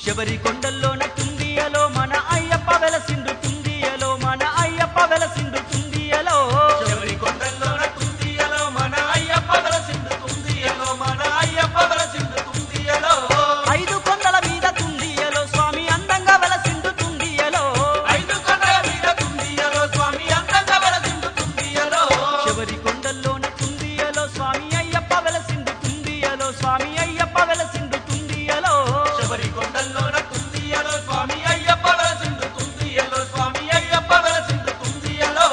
శబరి కొండల్లోన తుండియలో మన అయ్యప్ప వెలసిండు తుండియలో మన అయ్యప్ప వెలసిండు తుండియలో శబరి కొండల్లోన తుందియలో మన అయ్యప్ప వెలసిండు తుందియలో మన అయ్యప్ప వెలసిండు తుందియలో ఐదు కొండల మీద తుండియలో స్వామి అందంగా వెలసిండు తుండియలో ఐదు కొండల మీద తుందియలో స్వామి అందంగా వెలసిండు తుందియలో శబరి కొండల్లోన తుండియలో స్వామి అయ్యప్ప వెలసిండు తుండియలో స్వామి అయ్యప్ప వెలసిండు తుండియలో శబరి కొండల్లోన తుందియలో స్వామి అయ్యప్ప వెలసిండు తుందియలో స్వామి అయ్యప్ప వెలసిండు తుందియలో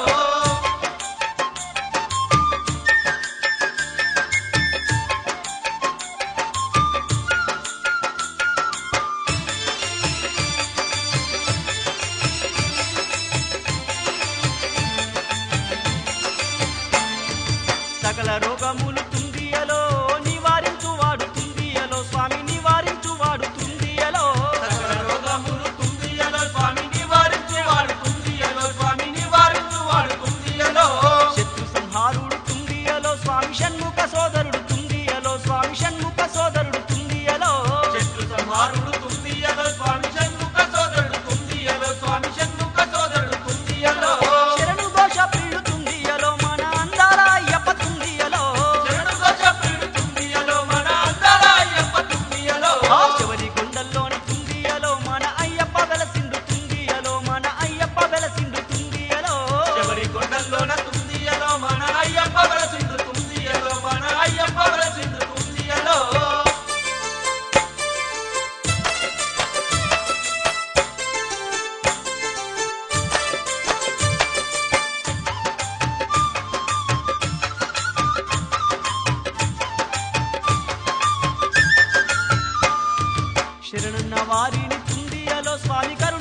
సకల రోగములు తుండియలో నివారించువాడు తుండియలో స్వామి నివారించువాడు తుండియలో సకల రోగములు తుందియలో స్వామి నివారించువాడు తుందియలో స్వామి నివారించువాడు తుందియలో శత్రు సంహారుడు తుండియలో స్వామి షణ్ముఖ సోదరుడు తుండియలో స్వామి షణ్ముఖ సోదరుడు తుండియలో శత్రు సంహారుడు తుందియలో స్వామి షణ్ముఖ సోదరుడు తుందియలో స్వామి షణ్ముఖ సోదరుడు తుందియలో శరణు ఘోష ప్రియుడు తుండియలో మన అందాల అయ్యప్ప తుండియలో శరణు ఘోష ప్రియుడు తుందియలో మన అందాల అయ్యప్ప తుందియలో ఆ శబరి కొండల్లోన తుండియలో మన అయ్యప్ప వెలసిండు తుండియలో మన అయ్యప్ప వెలసిండు తుండియలో శబరి కొండల్లోన తుందియలో మన అయ్యప్ప వెలసిండు తుందియలో మన అయ్యప్ప వెలసిండు తుందియలో శరణున్న వారిని తుండియలో స్వామి కరుణ